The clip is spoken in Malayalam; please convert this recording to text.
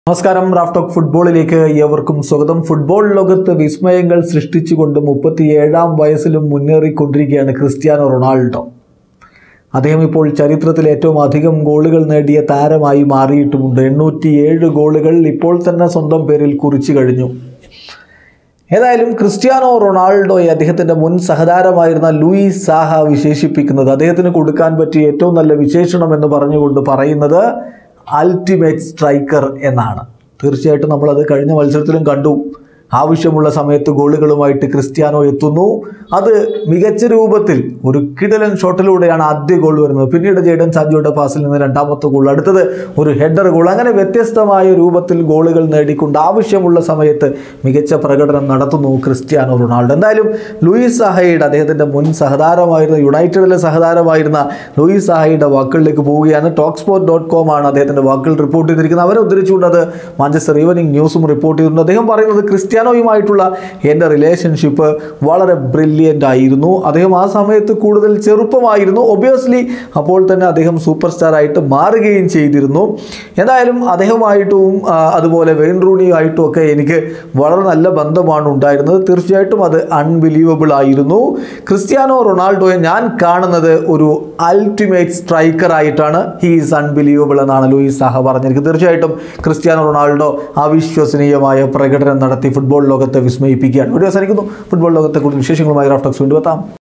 നമസ്കാരം റാഫ്റ്റോക്ക് ഫുട്ബോളിലേക്ക് ഏവർക്കും സ്വാഗതം ഫുട്ബോൾ ലോകത്ത് വിസ്മയങ്ങൾ സൃഷ്ടിച്ചുകൊണ്ട് മുപ്പത്തിയേഴാം വയസ്സിലും മുന്നേറിക്കൊണ്ടിരിക്കുകയാണ് ക്രിസ്ത്യാനോ റൊണാൾഡോ അദ്ദേഹം ഇപ്പോൾ ചരിത്രത്തിൽ ഏറ്റവും അധികം ഗോളുകൾ നേടിയ താരമായി മാറിയിട്ടുമുണ്ട് എണ്ണൂറ്റിയേഴ് ഗോളുകൾ ഇപ്പോൾ തന്നെ സ്വന്തം പേരിൽ കുറിച്ചു കഴിഞ്ഞു ഏതായാലും ക്രിസ്ത്യാനോ റൊണാൾഡോയെ അദ്ദേഹത്തിൻ്റെ മുൻ സഹതാരമായിരുന്ന ലൂയിസ് സാഹ വിശേഷിപ്പിക്കുന്നത് അദ്ദേഹത്തിന് കൊടുക്കാൻ പറ്റിയ ഏറ്റവും നല്ല വിശേഷണം എന്ന് പറഞ്ഞുകൊണ്ട് പറയുന്നത് അൾട്ടിമേറ്റ് സ്ട്രൈക്കർ എന്നാണ് തീർച്ചയായിട്ടും നമ്മളത് കഴിഞ്ഞ മത്സരത്തിലും കണ്ടു ആവശ്യമുള്ള സമയത്ത് ഗോളുകളുമായിട്ട് ക്രിസ്ത്യാനോ എത്തുന്നു അത് മികച്ച രൂപത്തിൽ ഒരു കിടലൻ ഷോട്ടിലൂടെയാണ് ആദ്യ ഗോൾ വരുന്നത് പിന്നീട് ജേഡൻ സാഞ്ചോയുടെ പാസിൽ നിന്ന് രണ്ടാമത്തെ ഗോൾ അടുത്തത് ഒരു ഹെഡർ ഗോൾ അങ്ങനെ വ്യത്യസ്തമായ രൂപത്തിൽ ഗോളുകൾ നേടിക്കൊണ്ട് ആവശ്യമുള്ള സമയത്ത് മികച്ച പ്രകടനം നടത്തുന്നു ക്രിസ്ത്യാനോ റൊണാൾഡോ എന്തായാലും ലൂയിസ് സാഹയുടെ അദ്ദേഹത്തിൻ്റെ മുൻ സഹതാരമായിരുന്ന യുണൈറ്റഡിലെ സഹതാരമായിരുന്ന ലൂയിസ് സാഹയുടെ വാക്കുകളിലേക്ക് പോവുകയാണ് ടോക്ക് സ്പോർട്ട് ഡോട്ട് കോം ആണ് അദ്ദേഹത്തിൻ്റെ വാക്കുകൾ റിപ്പോർട്ട് ചെയ്തിരിക്കുന്നത് അവരെ ഉദ്ധരിച്ചുകൊണ്ട് അത് മാഞ്ചസ്റ്റർ ഈവനിങ് ന്യൂസും റിപ്പോർട്ട് ചെയ്തിട്ടുണ്ട് അദ്ദേഹം പറയുന്നത് ക്രിസ്ത്യാനോയുമായിട്ടുള്ള എൻ്റെ റിലേഷൻഷിപ്പ് വളരെ ബ്രില്യൻ്റ് ആയിരുന്നു അദ്ദേഹം ആ സമയത്ത് കൂടുതൽ ചെറുപ്പമായിരുന്നു ഒബിയസ്ലി അപ്പോൾ തന്നെ അദ്ദേഹം സൂപ്പർ സ്റ്റാർ ആയിട്ട് മാറുകയും ചെയ്തിരുന്നു എന്തായാലും അദ്ദേഹമായിട്ടും ആ, അതുപോലെ വെയിൻ റൂണിയുമായിട്ടും ഒക്കെ എനിക്ക് വളരെ നല്ല ബന്ധമാണ് ഉണ്ടായിരുന്നത് തീർച്ചയായിട്ടും അത് അൺബിലീവബിൾ ആയിരുന്നു ക്രിസ്ത്യാനോ റൊണാൾഡോയെ ഞാൻ കാണുന്നത് ഒരു അൾട്ടിമേറ്റ് സ്ട്രൈക്കർ ആയിട്ടാണ് ഹീ ഈസ് അൺബിലീവബിൾ എന്നാണ് ലൂയിസ് സാഹ പറഞ്ഞിരിക്കുന്നത് തീർച്ചയായിട്ടും ക്രിസ്ത്യാനോ റൊണാൾഡോ അവിശ്വസനീയമായ പ്രകടനം നടത്തി ഫുട്ബോൾ ലോകത്തെ വിസ്മയിപ്പിക്കുകയാണ് ഒരു അവസാനിക്കുന്നു ഫുട്ബോൾ ലോകത്തെ കൂടുതൽ വിശേഷങ്ങളുമായി റാഫ്റ്റോക്സ് വീണ്ടും എത്താം